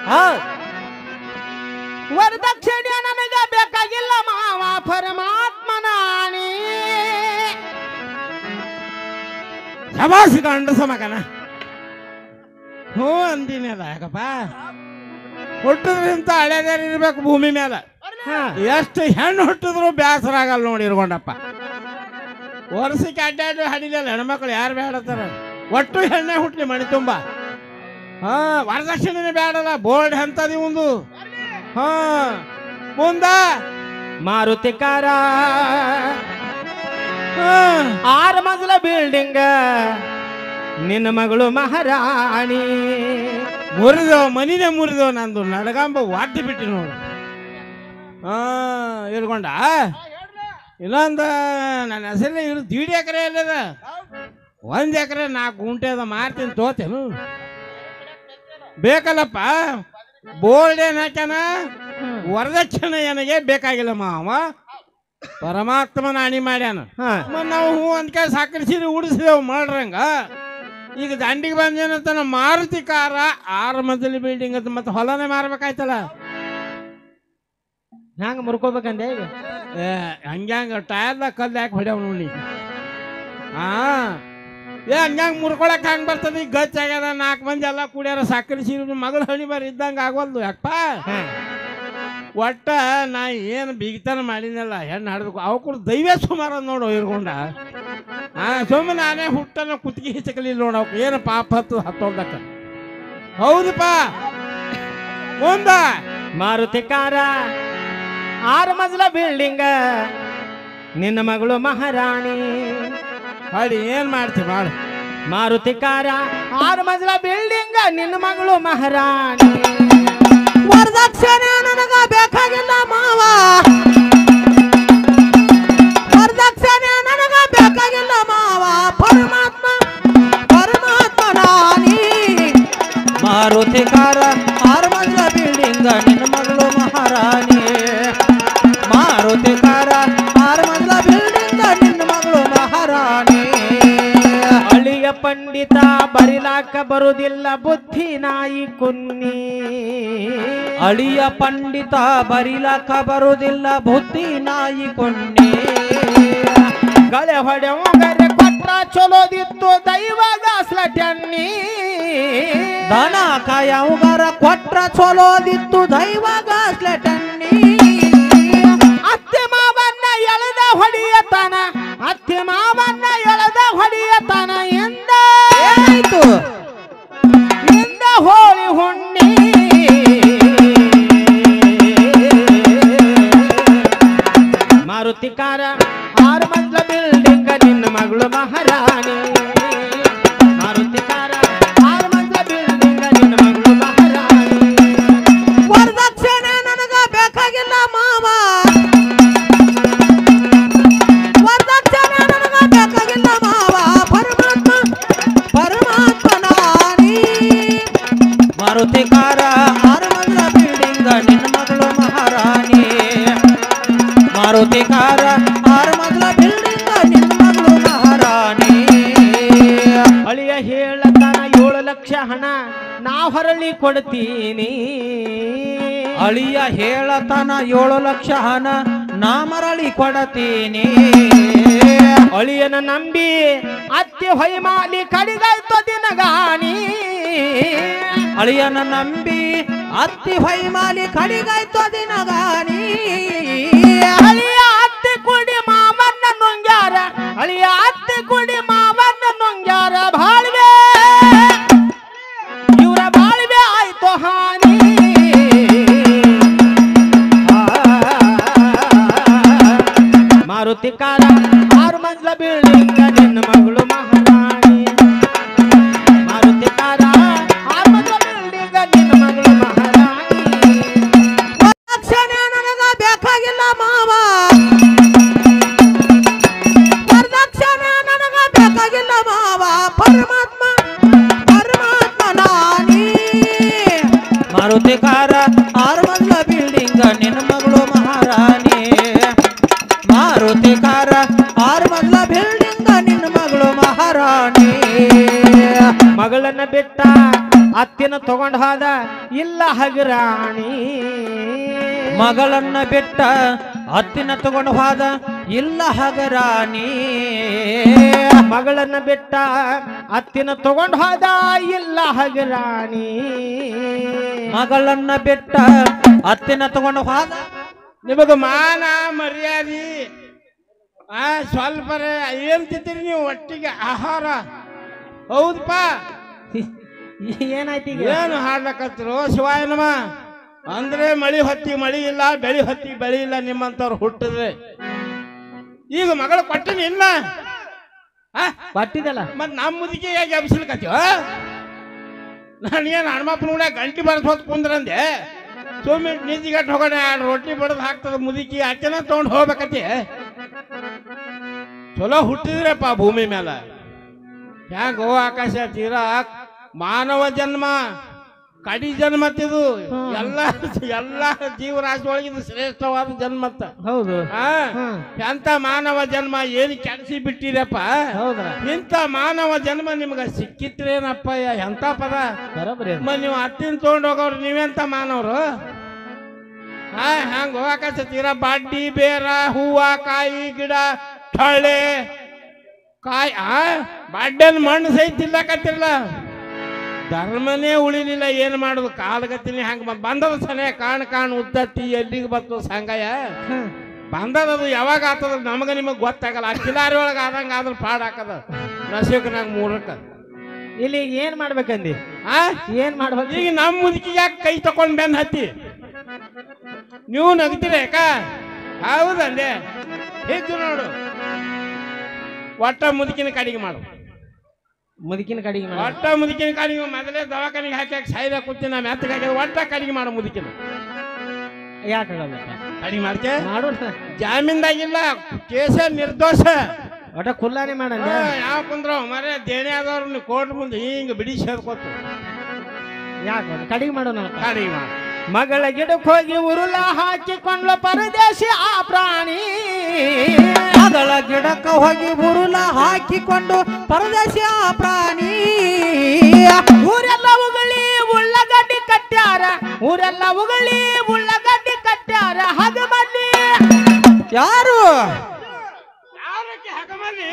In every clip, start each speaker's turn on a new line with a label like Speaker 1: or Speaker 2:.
Speaker 1: ವರದಕ್ಷಿಣೆ ನನಗ ಬೇಕಾಗಿಲ್ಲ ಮಾವ ಪರಮಾತ್ಮನ ಆಣಿ
Speaker 2: ಶಬಾಸ್ ಗಂಡಸ ಮಗನ ಹ್ಞೂ ಅಂದಿನಲ್ಲ ಯಾಕಪ್ಪ ಹುಟ್ಟಿದ್ರಿಂತ ಹಳೆದೇರಿ ಇರ್ಬೇಕು ಭೂಮಿ ಮೇಲೆ ಎಷ್ಟು ಹೆಣ್ಣು ಹುಟ್ಟಿದ್ರು ಬೇಸರ ಆಗಲ್ಲ ನೋಡಿ ಇರ್ಕೊಂಡಪ್ಪ ವರ್ಷಕ್ಕೆ ಅಡ್ಡಾಡಿ ಹಡಿದಲ್ಲ ಹೆಣ್ಮಕ್ಳು ಯಾರು ಬೇಡತ್ತಾರ ಒಟ್ಟು ಹೆಣ್ಣೆ ಹುಟ್ಲಿ ಮಣಿ ತುಂಬ ಹಾ ವರದಕ್ಷಿಣೆ ಬೇಡಲ್ಲ ಬೋರ್ಡ್ ಎಂತದಿ ಒಂದು ಹಾ ಮುಂದ
Speaker 1: ಮಾರುತಿ ಕಾರ
Speaker 2: ಹಾ
Speaker 1: ಆರು ಮಜಲ ಬಿಲ್ಡಿಂಗ್ ನಿನ್ನ ಮಗಳು ಮಹಾರಾಣಿ
Speaker 2: ಮುರಿದೋ ಮನಿನೇ ಮುರಿದೋ ನಂದು ನಡಗಾಂಬ ವಾಟಿ ಬಿಟ್ಟು ನೋಡು ಹಾ ಇರ್ಕೊಂಡ ಇನ್ನೊಂದು ನನ್ನ ಹೆಸರಲ್ಲಿ ಇರು ದೀಡ್ ಎಕರೆ ಎಲ್ಲದ ಒಂದ್ ಎಕರೆ ನಾಲ್ಕು ಗುಂಟೆ ಅದ ಮಾರ್ತೀನಿ ತೋತೇನು ಬೇಕಲ್ಲಪ್ಪ ಬೋಲ್ಡ್ ಏನ್ ಹಾಕ್ಯಾನ ವರದಕ್ಷಿಣೆ ನನಗೆ ಬೇಕಾಗಿಲ್ಲ ಮಾವ ಪರಮಾತ್ಮನ ಅಣಿ ಮಾಡ್ಯಾನ
Speaker 1: ಹಾ
Speaker 2: ಮ ನಾವು ಹೂ ಅಂದ್ಕೆ ಸಾಕರಿಸಿರಿ ಉಡಿಸಿದೆವು ಮಾಡ್ರಂಗ ಈಗ ದಂಡಿಗೆ ಬಂದೇನಂತ ನಮ್ಮ ಮಾರುತಿ ಕಾರ ಆರು ಮಜಲಿ ಬಿಲ್ಡಿಂಗ್ ಅಂತ ಮತ್ತೆ ಹೊಲನೇ ಮಾರ್ಬೇಕಾಯ್ತಲ್ಲ
Speaker 1: ಹ್ಯಾಂಗ ಮುರ್ಕೋಬೇಕಂದೆ ಈಗ
Speaker 2: ಏ ಹಂಗ್ಯಾಂಗ ಟಯರ್ದಾಗ ಕಲ್ಲು ಯಾಕೆ ಹೊಡ್ಯಾವ ನೋಡಿ ಹಾ ಏ ಹಂಗ್ಯಾಂಗ ಮುರ್ಕೊಳಕ್ ಹಂಗ್ ಬರ್ತದ ಈಗ ಗಚ್ ಆಗ್ಯದ ನಾಲ್ಕು ಮಂದಿ ಎಲ್ಲ ಕುಡಿಯಾರ ಸಕ್ಕರೆ ಸೀರೆ ಮಗಳ ಹಣಿ ಬಾರಿ ಇದ್ದಂಗ ಆಗೋಲ್ದು ಯಾಕಪ್ಪ ಒಟ್ಟ ನಾ ಏನು ಬಿಗಿತನ ಮಾಡಿನಲ್ಲ ಹೆಣ್ಣು ಹಾಡ್ಬೇಕು ಅವು ಕೂಡ ದೈವ ಸುಮಾರ ನೋಡು ಇರ್ಕೊಂಡ ಹಾ ಸುಮ್ಮನೆ ನಾನೇ ಹುಟ್ಟನ ಕುತ್ತಿಗೆ ಹಿಚಕಲಿಲ್ಲ ನೋಡು ಅವಕ್ಕೆ ಏನು ಪಾಪ ಹತ್ತು ಹತ್ತೋದಕ್ಕ ಹೌದಪ್ಪ ಮುಂದ
Speaker 1: ಮಾರುತಿ ಕಾರ ಆರು ಮಜಲ ಬಿಲ್ಡಿಂಗ್ ನಿನ್ನ ಮಗಳು ಮಹಾರಾಣಿ
Speaker 2: ಹಾಡಿ ಏನ್ ಮಾಡ್ತಿ ಮಾಡು
Speaker 1: ಮಾರುತಿ ಕಾರ ಆರು ಮಜಲ ಬಿಲ್ಡಿಂಗ್ ನಿನ್ನ ಮಗಳು ಮಹಾರಾಣಿ
Speaker 3: ವರದಕ್ಷಿಣೆ ನನಗ ಬೇಕಾಗಿಲ್ಲ ಮಾವ ವರದಕ್ಷಿಣೆ ನನಗ ಬೇಕಾಗಿಲ್ಲ ಮಾವ ಪರಮಾತ್ಮ ಪರಮಾತ್ಮ ನಾನಿ ಮಾರುತಿ ಕಾರ ಆರು ಮಂಜಲ ಬಿಲ್ಡಿಂಗ್ ನಿನ್ನ ಮಗಳು ಮಹಾರಾಣಿ ಮಾರುತಿ ಕಾರ ಆರು ಮಂಜಲ ಬಿಲ್ಡಿಂಗ್ ನಿನ್ನ ಮಗಳು ಮಹಾರಾಣಿ
Speaker 1: ಅಳಿಯ ಪಂಡಿತ ಬರಿಲಾಕ ಬರುದಿಲ್ಲ ಬುದ್ಧಿ ನಾಯಿ ಕುನ್ನಿ
Speaker 3: ಅಳಿಯ ಪಂಡಿತ ಬರಿಲಕ ಬರುವುದಿಲ್ಲ ಬುದ್ಧಿ ನಾಯಿ ಕೊಂಡಿ
Speaker 1: ಗಳೆ ಹೊಡೆವಂಗರೆ ಕೊಟ್ರ ಚಲೋದಿತ್ತು ದೈವ ಗಾಸ್ಲ ಟಣ್ಣಿ
Speaker 3: ದನ ಕಾಯವುಗರ ಕೊಟ್ರ ಚಲೋದಿತ್ತು ದೈವ ಗಾಸ್ಲೆ ಟಣ್ಣಿ
Speaker 1: ಅತ್ತೆ ಮಾವನ್ನ ಎಳೆದ ಹೊಡಿಯತನ ಅತ್ತೆ ಮಾವನ್ನ ಎಳೆದ ಹೊಡಿಯತನ ಎಂದ
Speaker 3: ಏನಾಯ್ತು
Speaker 1: ಎಂದ ಹೋಳಿ ಹುಣ್ಣಿ ಮಾರುತಿ ಕಾರ ಆರು ಮಂಜಲ ಬಿಲ್ಡಿಂಗ್ ನಿನ್ನ ಮಗಳು ಮಹಾರಾಣಿ ಮಾರುತಿ ಕಾರ ಆರು ಮಂಜಲ ಬಿಲ್ಡಿಂಗ್ ನಿನ್ನ ಮಗಳು ಮಹಾರಾಣಿ
Speaker 3: ವರದಕ್ಷಿಣೆ ನನಗ ಬೇಕಾಗಿಲ್ಲ ಮಾವ ವರದಕ್ಷಿಣೆ ನನಗ ಬೇಕಾಗಿಲ್ಲ ಮಾವ ಪರಮಾತ್ಮ ಪರಮಾತ್ಮ ನಾನಿ ಮಾರುತಿ ಕಾರ ಆರು ಮಂಜಲ ಬಿಲ್ಡಿಂಗ್ ನಿನ್ನ ಮಗಳು ಮಹಾರಾಣಿ ಮಾರುತಿ ಕಾರ ಆರು ಮಂಜಲ ಬಿಲ್ಡಿಂಗ್ ನಿನ್ನ ಮಗಳು ಮಹಾರಾಣಿ
Speaker 1: ಅಳಿಯ ಹೇಳತನ ಏಳು ಲಕ್ಷ ಹಣ ನಾ ಹೊರಳಿ ಕೊಡ್ತೀನಿ
Speaker 3: ಅಳಿಯ ಹೇಳತನ ಏಳು ಲಕ್ಷ ಹಣ ನಾ ಮರಳಿ ಕೊಡತೀನಿ
Speaker 1: ಅಳಿಯನ ನಂಬಿ ಅತ್ತೆ ಹೊಯ್ಮಾಲಿ ಕಡಿಗಾಯ್ತು ದಿನಗಾನಿ
Speaker 3: ಅಳಿಯನ ನಂಬಿ ಅತ್ತಿ ಹೊಯ್ಮಾಲಿ ಕಡಿಗಾಯ್ತು ದಿನಗಾನಿ
Speaker 1: ಅಳಿಯ ಅತ್ತೆ ಕುಡಿ ಮಾವನ್ನ ನುಂಗ್ಯಾರ ಅಳಿಯ ಅತ್ತೆ ಕುಡಿ ಮಾವನ್ನ ನುಂಗ್ಯಾರ ಬಾಳ್ವೆ ಇವರ ಬಾಳ್ವೆ ಆಯ್ತು ಹಾನಿ ಮಾರುತಿ ಕಾರ ಆರು ಮಂಜಲ ಬಿಲ್ಡಿಂಗ್ ನಿನ್ನ ಮಗಳು ಮಹಾರಾಣಿ ಮಾರುತಿ ಕಾರ ಆರು ಮಂಜಲ ಬಿಲ್ಡಿಂಗ್ ನಿನ್ನ ಮಗಳು ಮಹಾರಾಣಿ
Speaker 3: ವರದಕ್ಷಿಣೆ ನನಗ ಬೇಕಾಗಿಲ್ಲ ಮಾವ ವರದಕ್ಷಿಣೆ ನನಗ ಬೇಕಾಗಿಲ್ಲ ಮಾವ ಪರಮಾತ್ಮ ಪರಮಾತ್ಮ ನಾನಿ ಮಾರುತಿ ಕಾರ ಆರು ಮಂಜಲ ಬಿಲ್ಡಿಂಗ್ ನಿನ್ನ ಮಗಳು ಮಹಾರಾಣಿ ಮಾರುತಿ ಕಾರ ಆರು ಮಂಜಲ ಬಿಲ್ಡಿಂಗ್ ನಿನ್ನ ಮಗಳು ಮಹಾರಾಣಿ
Speaker 1: ಮಗಳನ್ನ ಬಿಟ್ಟ ಅತ್ತಿನ ತಗೊಂಡ್ ಹೋದ ಇಲ್ಲ ಹಗರಾಣಿ
Speaker 3: ಮಗಳನ್ನ ಬಿಟ್ಟ ಹತ್ತಿನ ತಗೊಂಡು ಹೋದ ಇಲ್ಲ ಹಗರಾಣಿ
Speaker 1: ಮಗಳನ್ನ ಬಿಟ್ಟ ಅತ್ತಿನ ತಗೊಂಡ್ ಹೋದ ಇಲ್ಲ ಹಗರಾಣಿ
Speaker 3: ಮಗಳನ್ನ ಬಿಟ್ಟ ಹತ್ತಿನ ತಗೊಂಡು ಹೋದ
Speaker 2: ನಿಮಗ ಮಾನ ಮರ್ಯಾದಿ ಆ ಸ್ವಲ್ಪ ಏನ್ ತಿಂತೀರಿ ನೀವು ಒಟ್ಟಿಗೆ ಆಹಾರ ಹೌದಪ್ಪ
Speaker 1: ಏನಾಯ್ತು ಈಗ
Speaker 2: ಏನು ಹಾಡ್ಲಕತ್ತಿರೋ ಶಿವಾಯ ನಮ ಅಂದ್ರೆ ಮಳಿ ಹೊತ್ತಿ ಮಳಿ ಇಲ್ಲ ಬೆಳಿ ಹೊತ್ತಿ ಬೆಳಿ ಇಲ್ಲ ನಿಮ್ಮಂತವ್ರು ಹುಟ್ಟಿದ್ರೆ ಈಗ ಮಗಳು ಕೊಟ್ಟಿನಿ ಇಲ್ಲ ಆ?
Speaker 1: ಕೊಟ್ಟಿದ್ದಲ್ಲ
Speaker 2: ಮತ್ ನಮ್ಮ ಮುದುಕಿ ಹೇಗೆ ಎಬ್ಸಿಲ್ಕತ್ತೀವ ನಾನೇನು ಹನುಮಪ್ಪನ ಕೂಡ ಗಂಟಿ ಬರೆದು ಹೊತ್ತು ಕುಂದ್ರಂದೆ ಸುಮ್ಮನೆ ನಿಂತಿಗಟ್ಟು ಹೋಗೋಣ ಎರಡು ರೊಟ್ಟಿ ಬಡ್ದು ಹಾಕ್ತದ ಮುದುಕಿ ಅಚ್ಚನ ತೊಗೊಂಡು ಹೋಗ್ಬೇಕತಿ ಚಲೋ ಹುಟ್ಟಿದ್ರಪ್ಪ ಭೂಮಿ ಮೇಲೆ ಹ್ಯಾಂಗ ಓ ಆಕಾಶ ತೀರಾ ಮಾನವ ಜನ್ಮ ಕಡಿ ಜನ್ಮತ್ತಿದು ಎಲ್ಲ ಎಲ್ಲ ಜೀವರಾಶಿ ಒಳಗಿದು ಶ್ರೇಷ್ಠವಾದ ಜನ್ಮತ್ತ
Speaker 1: ಹೌದು
Speaker 2: ಆ ಎಂತ ಮಾನವ ಜನ್ಮ ಏನು ಕೆಡಿಸಿ ಬಿಟ್ಟಿರಪ್ಪ
Speaker 1: ಹೌದ್ರ
Speaker 2: ಇಂಥ ಮಾನವ ಜನ್ಮ ನಿಮ್ಗೆ ಸಿಕ್ಕಿತ್ರೇನಪ್ಪ ಎಂತ ಪದ
Speaker 1: ಬರೋಬ್ರಿ
Speaker 2: ಮ ನೀವು ಹತ್ತಿನ ತೊಗೊಂಡು ಹೋಗೋರು ನೀವೆಂತ ಮಾನವರು ಹಾ ಹಂಗ ಹೋಗಾಕತ್ತೀರ ಬಾಡ್ಡಿ ಬೇರ ಹೂವ ಕಾಯಿ ಗಿಡ ಟೊಳ್ಳೆ ಕಾಯಿ ಆ ಬಾಡ್ಯನ ಮಣ್ಣು ಸಹಿತ ತಿಲ್ಲಕತ್ತಿರಲ್ಲ ಧರ್ಮನೇ ಉಳಿಲಿಲ್ಲ ಏನು ಮಾಡುದು ಕಾಲಗತ್ತಿನಿ ಹಂಗ ಬಂದದ ಸನೆ ಕಾಣ್ ಕಾಣ್ ಉದ್ದತ್ತಿ ಎಲ್ಲಿಗೆ ಬರ್ತದ ಸಂಗಯ ಬಂದದದು ಯಾವಾಗ ಆತದ ನಮಗ ನಿಮಗ್ ಗೊತ್ತಾಗಲ್ಲ ಆ ಕಿಲಾರಿ ಒಳಗೆ ಆದಂಗ ಆದ್ರ ಪಾಡ್ ಹಾಕದ ನಶೀಕ್ ನಂಗೆ ಮೂರಕ್ಕ
Speaker 1: ಇಲ್ಲಿ ಈಗ ಏನ್ ಮಾಡ್ಬೇಕಂದಿ
Speaker 2: ಆ
Speaker 1: ಏನ್ ಮಾಡ್ಬೇಕು
Speaker 2: ಈಗ ನಮ್ಮ ಮುದುಕಿ ಯಾಕೆ ಕೈ ತಕೊಂಡ್ ಬೆನ್ ಹತ್ತಿ ನೀವು ನಗ್ತೀರ ಯಾಕ ಹೌದಂದೆ ಹೆಚ್ಚು ನೋಡು ಒಟ್ಟ ಮುದುಕಿನ ಕಡಿಗೆ ಮಾಡು
Speaker 1: ಮುದುಕಿನ ಕಡೆಗೆ ಮಾಡು.
Speaker 2: ಒಟ್ಟ ಮುದುಕಿನ ಕಡಿಗೆ ಮೊದಲೇ ದವಾಖಾನಿಗೆ ಹಾಕಿ ಹಾಕಿ ಸಾಯ್ದ ಕೂತಿ ನಾ ಮೆತ್ತಗೆ ಹಾಕಿದ್ರೆ ಒಟ್ಟ ಕಡಿಗೆ ಮಾಡು ಮುದುಕಿನ
Speaker 1: ಯಾಕಾಗಲ್ಲ
Speaker 2: ಕಡಿಗೆ ಮಾಡ್ಕೆ
Speaker 1: ಮಾಡು
Speaker 2: ಜಾಮೀನ್ದಾಗಿಲ್ಲ ಕೇಸ ನಿರ್ದೋಷ
Speaker 1: ಒಟ್ಟ ಕುಲ್ಲಾನೆ ಮಾಡಂದ
Speaker 2: ಯಾವ ಕುಂದ್ರ ಮರೆ ದೇಣಿ ಆದವ್ರು ಕೋರ್ಟ್ ಮುಂದೆ ಹಿಂಗ ಬಿಡಿಸಿ ಹೇಳ್ಕೊತ
Speaker 1: ಯಾಕೆ ಕಡಿಗೆ ಮಾಡು ನನ್ನ
Speaker 2: ಕಡಿಗೆ ಮಾಡು
Speaker 1: ಮಗಳ ಗಿಡಕ್ಕೆ ಹೋಗಿ ಉರುಳ ಹಾಕಿಕೊಂಡ್ಲ ಪರದೇಶಿ ಆ ಪ್ರಾಣಿ
Speaker 3: ಮಗಳ ಗಿಡಕ್ಕ ಹೋಗಿ ಬುರುಲ ಹಾಕಿಕೊಂಡು ಪರದೇಶ ಪ್ರಾಣಿ
Speaker 1: ಊರೆಲ್ಲ ಉಗಳಿ ಉಳ್ಳಗಡ್ಡಿ ಕಟ್ಟ್ಯಾರ ಊರೆಲ್ಲ ಉಗಳಿ ಉಳ್ಳಗಡ್ಡಿ ಕಟ್ಟ್ಯಾರ ಹಗ ಮಲ್ಲಿ
Speaker 3: ಯಾರು
Speaker 2: ಯಾರಕ್ಕೆ ಹಾಕಮಲ್ಲಿ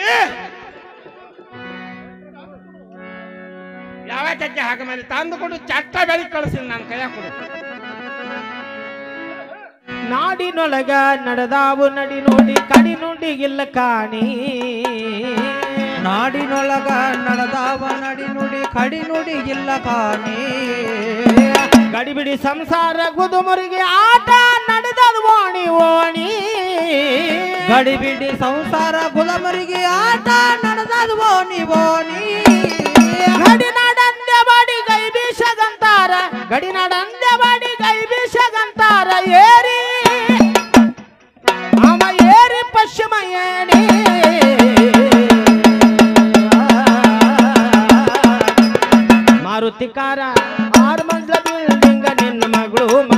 Speaker 2: ಯಾವಕ್ಕೆ ಹಾಕಮಲ್ಲಿ ತಂದು ಕೊಡು ಚಟ್ಟ ಬೆಳಿಗ್ಗೆ ಕಳಿಸಿಲ್ಲ ನನ್ನ ಕೈಯಾಗ ಕೊಡು
Speaker 1: ನಾಡಿನೊಳಗ ನಡೆದಾವು ನಡಿ ನೋಡಿ ಕಡಿ ನುಡಿ ಇಲ್ಲ ಕಾಣಿ
Speaker 3: ನಾಡಿನೊಳಗ ನಡೆದಾವ ನಡಿ ನುಡಿ ಕಡಿ ನುಡಿ ಇಲ್ಲ ಕಾಣಿ
Speaker 1: ಗಡಿಬಿಡಿ ಸಂಸಾರ ಗುದುಮುರಿಗೆ ಆಟ ನಡೆದದು ಓಣಿ ಓಣಿ
Speaker 3: ಗಡಿಬಿಡಿ ಸಂಸಾರ ಗುಲಮರಿಗೆ ಆಟ ನಡೆದದು ಓನಿ ಓನಿ
Speaker 1: ಗಡಿನಾಡಂದೆ ಬಾಡಿ ಗೈ ಬೀಸಗಂತಾರ ಗಡಿನಾಡಂದೆ ಬಾಡಿ ಗೈ ಬೀಸಗಂತಾರ ಏರಿ ಅವ ಏರಿ ಪಶ್ಚಿಮ ಏಣಿ ಮಾರುತಿ ಕಾರ ಆರು ಮಂಜ ಬಿಲ್ಡಿಂಗ ನಿನ್ನ ಮಗಳು